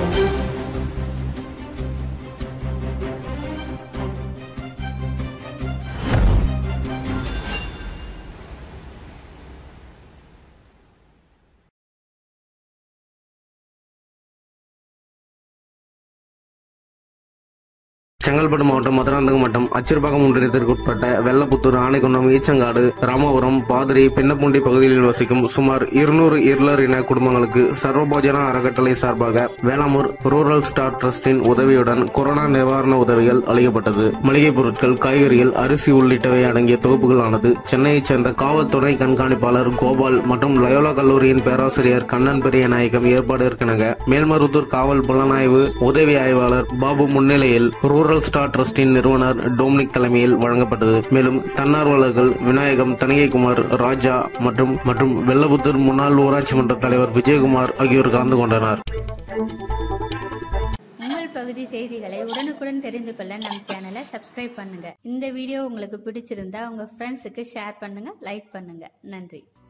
செங்கல்பட்டு மாவட்டம் மதுராந்தகம் வட்டம் அச்சிறுபாக்கம் ஒன்றியத்திற்கு உட்பட்ட வெள்ளப்புத்தூர் ஆனைக்குன்றம் ஈச்சங்காடு ராமபுரம் பாதிரி பின்னப்பூண்டி பகுதிகளில் வசிக்கும் சுமார் இருநூறு இருளர் இன குடும்பங்களுக்கு சர்வபோஜன அறக்கட்டளை சார்பாக வேளாமூர் ரூரல் ஸ்டார் டிரஸ்டின் உதவியுடன் கொரோனா நிவாரண உதவிகள் அளிக்கப்பட்டது மளிகை பொருட்கள் காய்கறிகள் அரிசி உள்ளிட்டவை அடங்கிய தொகுப்புகளானது சென்னையைச் சேர்ந்த காவல் துணை கண்காணிப்பாளர் கோபால் மற்றும் லயோலா கல்லூரியின் பேராசிரியர் கண்ணன் பெரிய நாயகம் ஏற்பாடிற்கிணங்க மேல்மருத்தூர் காவல் புலனாய்வு உதவி ஆய்வாளர் பாபு முன்னிலையில் ரூரல் ஸ்டார் டிரஸ்டின் நிறுவனர் டோம்னிக் தலைமையில் வழங்கப்பட்டது மேலும் தன்னார்வலர்கள் விநாயகம் தனிகைக்குமார் ராஜா மற்றும் மற்றும் வெள்ளபுத்தூர் முன்னாள் ஊராட்சி மன்ற தலைவர் விஜயகுமார் ஆகியோர் கலந்து கொண்டனர் உங்கள் பகுதி செய்திகளை உடனுக்குடன் தெரிந்து கொள்ள நம் சேனலை சப்ஸ்கிரைப் பண்ணுங்க இந்த வீடியோ உங்களுக்கு பிடிச்சிருந்தா உங்க ஃப்ரெண்ட்ஸுக்கு ஷேர் பண்ணுங்க லைக் பண்ணுங்க நன்றி